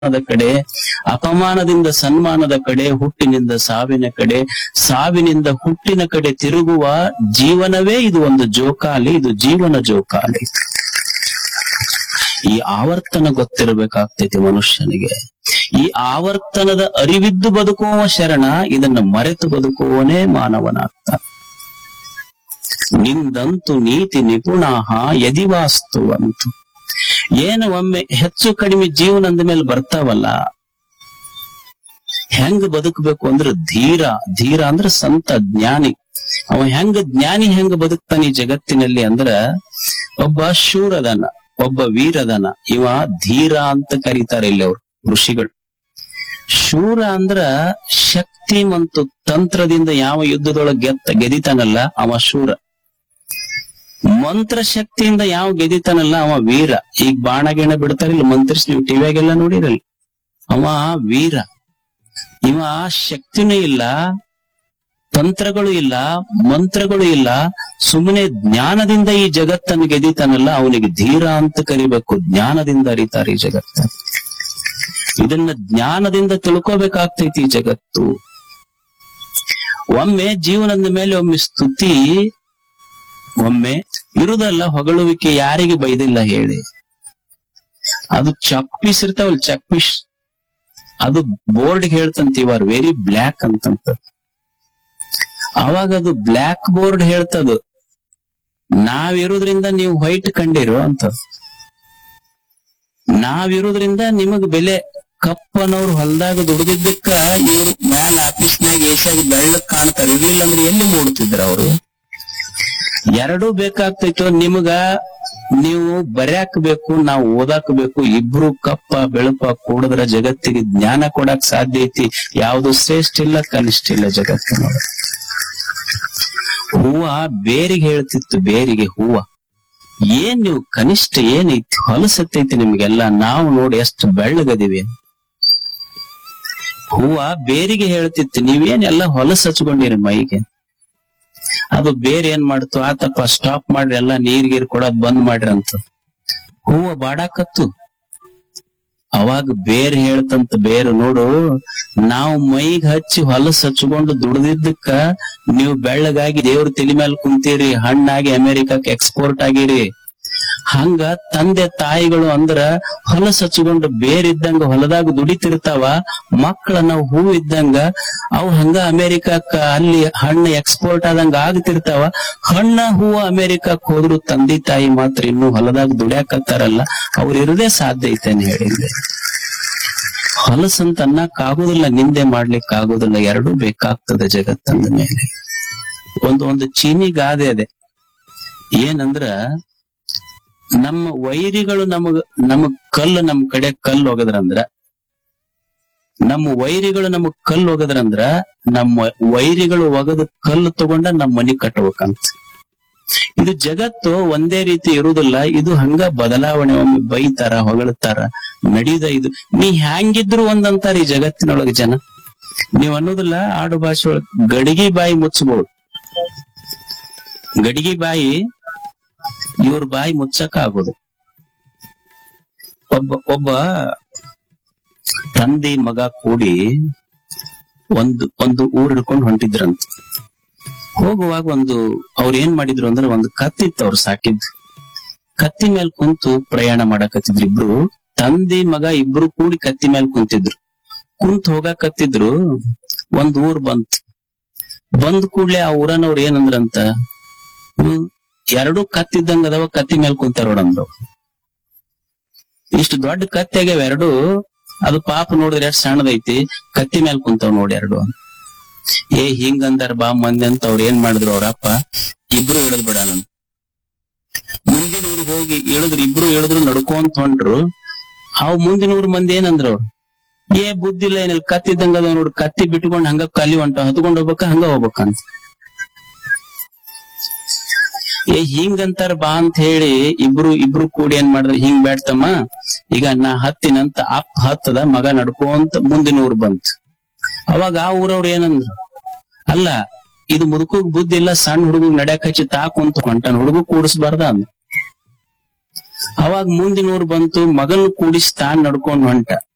ಅವಮಾನದ ಕಡೆ ಅಪಮಾನದಿಂದ ಸನ್ಮಾನದ ಕಡೆ ಹುಟ್ಟಿನಿಂದ ಸಾವಿನ ಕಡೆ ಸಾವಿನಿಂದ ಹುಟ್ಟಿನ ಕಡೆ ತಿರುಗುವ ಜೀವನವೇ ಇದು ಒಂದು ಜೋಕಾಲಿ ಇದು ಜೀವನ ಜೋಕಾಲಿ ಈ ಆವರ್ತನ ಗೊತ್ತಿರಬೇಕಾಗ್ತೈತಿ ಮನುಷ್ಯನಿಗೆ ಈ ಆವರ್ತನದ ಅರಿವಿದ್ದು ಬದುಕುವ ಶರಣ ಇದನ್ನ ಮರೆತು ಬದುಕುವವನೇ ಮಾನವನಾಗ್ತ ನಿಂದಂತು ನೀತಿ ನಿಪುಣಾಹ ಯದಿವಾಸ್ತು ಅಂತು ಏನು ಒಮ್ಮೆ ಹೆಚ್ಚು ಕಡಿಮೆ ಜೀವನ ಅಂದ ಮೇಲೆ ಬರ್ತಾವಲ್ಲ ಹೆಂಗ್ ಬದುಕಬೇಕು ಅಂದ್ರೆ ಧೀರ ಧೀರ ಅಂದ್ರೆ ಸಂತ ಜ್ಞಾನಿ ಅವ ಹೆಂಗ ಜ್ಞಾನಿ ಹೆಂಗ ಬದುಕ್ತಾನೆ ಈ ಜಗತ್ತಿನಲ್ಲಿ ಅಂದ್ರ ಒಬ್ಬ ಶೂರದನ ಒಬ್ಬ ವೀರದನ ಇವ ಧೀರ ಅಂತ ಕರೀತಾರೆ ಇಲ್ಲಿ ಅವ್ರು ಋಷಿಗಳು ಶೂರ ಅಂದ್ರ ಶಕ್ತಿ ಮತ್ತು ತಂತ್ರದಿಂದ ಯಾವ ಯುದ್ಧದೊಳಗೆ ಗೆತ್ತ ಗೆದಿತಾನಲ್ಲ ಅವ ಶೂರ ಮಂತ್ರ ಶಕ್ತಿಯಿಂದ ಯಾವ ಗೆದಿತಾನಲ್ಲ ಅವ ವೀರ ಈಗ ಬಾಣ ಗಿಣ ಬಿಡ್ತಾರಿಲ್ಲ ಮಂತ್ರಿಸ್ ನೀವು ಟಿವಿಯಾಗೆಲ್ಲ ನೋಡಿರಲ್ಲ ಅವ ವೀರ ಇವ ಶಕ್ತಿನೂ ಇಲ್ಲ ತಂತ್ರಗಳು ಇಲ್ಲ ಮಂತ್ರಗಳು ಇಲ್ಲ ಸುಮ್ಮನೆ ಜ್ಞಾನದಿಂದ ಈ ಜಗತ್ತನ್ನು ಗೆದಿತಾನಲ್ಲ ಅವನಿಗೆ ಧೀರ ಅಂತ ಕರಿಬೇಕು ಜ್ಞಾನದಿಂದ ಅರಿತಾರೆ ಈ ಜಗತ್ತ ಇದನ್ನ ಜ್ಞಾನದಿಂದ ತಿಳ್ಕೋಬೇಕಾಗ್ತೈತಿ ಈ ಜಗತ್ತು ಒಮ್ಮೆ ಜೀವನದ ಮೇಲೆ ಒಮ್ಮೆ ಸ್ತುತಿ ಒಮ್ಮೆ ಇರುದಲ್ಲ ಹೊಗಳುವಿಕೆ ಯಾರಿಗೆ ಬೈದಿಲ್ಲ ಹೇಳಿ ಅದು ಚಕ್ ಪೀಸ್ ಇರ್ತಾವಲ್ಲ ಚಕ್ ಪೀಸ್ ಅದು ಬೋರ್ಡ್ ಹೇಳ್ತಂತ ಇವಾರ್ ವೆರಿ ಬ್ಲ್ಯಾಕ್ ಅಂತಂತ ಅವಾಗ ಅದು ಬ್ಲ್ಯಾಕ್ ಬೋರ್ಡ್ ಹೇಳ್ತದು ನಾವಿರೋದ್ರಿಂದ ನೀವು ವೈಟ್ ಕಂಡಿರೋ ಅಂತ ನಾವಿರೋದ್ರಿಂದ ನಿಮಗ್ ಬೆಲೆ ಕಪ್ಪನವ್ರು ಹೊಲ್ದಾಗ ದುಡ್ದಿದ್ದಕ್ಕ ಇವ್ರು ಮ್ಯಾಲ ಆಫೀಸ್ನಾಗ ಏಷ್ಯಾಗ ಬೆಳ್ಳಕ್ ಕಾಣ್ತಾರ ಇರ್ಲಿಲ್ಲ ಅಂದ್ರೆ ಎಲ್ಲಿ ಮೂಡ್ತಿದ್ರ ಅವ್ರು ಎರಡೂ ಬೇಕಾಗ್ತೈತೋ ನಿಮಗ ನೀವು ಬರ್ಯಾಕ್ ಬೇಕು ನಾವು ಓದಾಕ್ ಬೇಕು ಇಬ್ರು ಕಪ್ಪ ಬೆಳಪ ಕೂಡಿದ್ರ ಜಗತ್ತಿಗೆ ಜ್ಞಾನ ಕೊಡಕ್ ಸಾಧ್ಯ ಐತಿ ಯಾವ್ದು ಶ್ರೇಷ್ಠ ಇಲ್ಲ ಕನಿಷ್ಠ ಇಲ್ಲ ಜಗತ್ತಿನೊಳಗೆ ಹೂವ ಬೇರಿಗೆ ಹೇಳ್ತಿತ್ತು ಬೇರಿಗೆ ಹೂವ ಏನ್ ನೀವು ಕನಿಷ್ಠ ಏನೈತಿ ಹೊಲಸತ್ತೈತಿ ನಿಮ್ಗೆಲ್ಲ ನಾವು ನೋಡಿ ಎಷ್ಟು ಬೆಳ್ಳಗದಿವಿ ಹೂವ ಬೇರಿಗೆ ಹೇಳ್ತಿತ್ತು ನೀವೇನ್ ಎಲ್ಲ ಹೊಲಸ್ ಹಚ್ಕೊಂಡಿರಿ ಮೈಗೆ ಅದು ಬೇರೆ ಏನ್ ಮಾಡ್ತು ಆತಪ್ಪ ಸ್ಟಾಪ್ ಮಾಡ್ರಿ ಎಲ್ಲ ನೀರ್ ಗೀರ್ ಕೊಡೋದ್ ಬಂದ್ ಮಾಡ್ರಿ ಅಂತ ಹೂವ ಬಾಡಾಕತ್ತು ಅವಾಗ ಬೇರ್ ಹೇಳ್ತಂತ ಬೇರು ನೋಡು ನಾವು ಮೈಗ್ ಹಚ್ಚಿ ಹೊಲಸ್ ಹಚ್ಕೊಂಡು ದುಡ್ದಿದ್ದಕ್ಕ ನೀವು ಬೆಳ್ಳಗಾಗಿ ದೇವ್ರ ತಲೆ ಮೇಲೆ ಕುಂತೀರಿ ಹಣ್ಣಾಗಿ ಅಮೆರಿಕಕ್ಕೆ ಎಕ್ಸ್ಪೋರ್ಟ್ ಆಗಿರಿ ಹಂಗ ತಂದೆ ತಾಯಿಗಳು ಅಂದ್ರ ಹೊಲಸ್ ಹಚ್ಕೊಂಡು ಬೇರಿದ್ದಂಗ ಹೊಲದಾಗ ದುಡಿತಿರ್ತಾವ ಮಕ್ಕಳ ನಾವು ಹೂ ಇದ್ದಂಗ ಅವು ಹಂಗ ಅಮೆರಿಕಕ್ಕ ಅಲ್ಲಿ ಹಣ್ಣು ಎಕ್ಸ್ಪೋರ್ಟ್ ಆದಂಗ ಆಗ್ತಿರ್ತಾವ ಹಣ್ಣ ಹೂವ ಅಮೆರಿಕಕ್ ಹೋದ್ರು ತಂದೆ ತಾಯಿ ಮಾತ್ರ ಇನ್ನು ಹೊಲದಾಗ ದುಡ್ಯಾಕತ್ತಾರಲ್ಲ ಅವ್ರ ಇರೋದೇ ಸಾಧ್ಯ ಐತೇನೆ ಹೇಳಿದ್ದೆ ಹೊಲಸಂತ ಅನ್ನಕ್ ಆಗುದಿಲ್ಲ ನಿಂದೆ ಮಾಡ್ಲಿಕ್ ಆಗುದಿಲ್ಲ ಎರಡೂ ಬೇಕಾಗ್ತದೆ ಜಗತ್ತಂದ ಮೇಲೆ ಒಂದು ಒಂದು ಚೀನಿ ಗಾದೆ ಅದೆ ಏನಂದ್ರ ನಮ್ಮ ವೈರಿಗಳು ನಮಗ ನಮಗ್ ಕಲ್ಲು ನಮ್ ಕಡೆ ಕಲ್ಲು ಹೋಗದ್ರಂದ್ರ ನಮ್ಮ ವೈರಿಗಳು ನಮಗ್ ಕಲ್ಲು ಹೋಗದ್ರಂದ್ರ ನಮ್ಮ ವೈರಿಗಳು ಒಗದ ಕಲ್ಲು ತಗೊಂಡ ನಮ್ ಮನಿ ಕಟ್ಬೇಕಂತ ಇದು ಜಗತ್ತು ಒಂದೇ ರೀತಿ ಇರುವುದಿಲ್ಲ ಇದು ಹಂಗ ಬದಲಾವಣೆ ಒಮ್ಮೆ ಬೈತಾರ ಹೊಗಳ್ತಾರ ನಡೀದ ಇದು ನೀ ಹ್ಯಾಂಗಿದ್ರು ಒಂದಂತಾರ ಈ ಜಗತ್ತಿನೊಳಗೆ ಜನ ನೀವ್ ಅನ್ನೋದಿಲ್ಲ ಆಡು ಭಾಷೆ ಒಳಗ್ ಗಡಿಗೆ ಬಾಯಿ ಮುಚ್ಚಬಹುದು ಗಡಿಗೆ ಬಾಯಿ ಇವ್ರ ಬಾಯಿ ಮುಚ್ಚಕ ಆಗೋದು ಒಬ್ಬ ಒಬ್ಬ ತಂದೆ ಮಗ ಕೂಡಿ ಒಂದು ಒಂದು ಊರ್ ಹಿಡ್ಕೊಂಡು ಹೊಂಟಿದ್ರಂತ ಹೋಗುವಾಗ ಒಂದು ಅವ್ರ ಏನ್ ಮಾಡಿದ್ರು ಅಂದ್ರೆ ಒಂದು ಕತ್ತಿತ್ತು ಅವ್ರು ಸಾಕಿದ್ ಕತ್ತಿ ಮೇಲೆ ಕುಂತು ಪ್ರಯಾಣ ಮಾಡಕತ್ತಿದ್ರು ಇಬ್ರು ತಂದೆ ಮಗ ಇಬ್ರು ಕೂಡಿ ಕತ್ತಿ ಮೇಲೆ ಕುಂತಿದ್ರು ಕುಂತ್ ಹೋಗಾಕತ್ತಿದ್ರು ಒಂದ್ ಊರ್ ಬಂತು ಬಂದ್ ಕೂಡ್ಲೆ ಆ ಊರನವ್ರು ಏನಂದ್ರಂತ ಹ್ಮ್ ಎರಡು ಕತ್ತಿದ್ದಂಗ ಅದಾವ ಕತ್ತಿ ಮೇಲೆ ಕುಂತಾರ ನೋಡಂದ್ರು ಇಷ್ಟು ದೊಡ್ಡ ಕತ್ತಿ ಆಗ್ಯಾವ ಎರಡು ಅದು ಪಾಪ ನೋಡಿದ್ರೆ ಎಷ್ಟು ಸಣ್ಣದೈತಿ ಕತ್ತಿ ಮೇಲೆ ಕುಂತಾವ್ ನೋಡಿ ಎರಡು ಏ ಹಿಂಗಂದಾರ ಬಾ ಮಂದಿ ಅಂತ ಅವ್ರ ಏನ್ ಮಾಡಿದ್ರು ಅವ್ರಪ್ಪ ಇಬ್ರು ಇಳಿದ್ ಬಿಡ ನನ್ ಮುಂದಿನ ಊರಿಗೆ ಹೋಗಿ ಇಳಿದ್ರು ಇಬ್ರು ಇಳಿದ್ರು ನಡ್ಕೊಂತ ಹೊಂಟ್ರು ಅವ್ ಮುಂದಿನ ಊರ್ ಮಂದಿ ಏನಂದ್ರು ಅವ್ರು ಏ ಬುದ್ಧಿ ಇಲ್ಲ ಏನಿಲ್ಲ ಕತ್ತಿದ್ದಂಗ ಅದಾವ ನೋಡ್ರಿ ಕತ್ತಿ ಬಿಟ್ಕೊಂಡ್ ಹಂಗ ಕಲಿ ಹೊಂಟ ಹತ್ಕೊಂಡ್ ಹೋಗ್ಬೇಕ ಹಂಗ ಹೋಗ್ಬೇಕಂತ ಏ ಹಿಂಗಂತಾರ ಬಾ ಅಂತ ಹೇಳಿ ಇಬ್ರು ಇಬ್ರು ಕೂಡಿ ಏನ್ ಮಾಡಿದ್ರು ಹಿಂಗ್ ಬೇಡ್ತಮ್ಮ ಈಗ ನಾ ಹತ್ತಿನಂತ ಅಪ್ಪ ಹತ್ತದ ಮಗ ನಡ್ಕೊಂತ ಮುಂದಿನ ಊರ್ ಬಂತು ಅವಾಗ ಆ ಊರವ್ರು ಏನಂದ್ರು ಅಲ್ಲ ಇದು ಮುದುಕಗ್ ಬುದ್ಧಿ ಇಲ್ಲ ಸಣ್ಣ ಹುಡುಗ ನಡ್ಯಾಕ್ ಹಚ್ಚಿ ತಾ ಕುಂತ ಹೊಂಟನ್ ಹುಡುಗ ಕೂಡಿಸ್ಬಾರ್ದ ಅಂದ ಅವಾಗ ಮುಂದಿನ ಊರ್ ಬಂತು ಮಗನ್ ಕೂಡಿಸಿ ತಾನ್ ನಡ್ಕೊಂಡ್ ಹೊಂಟ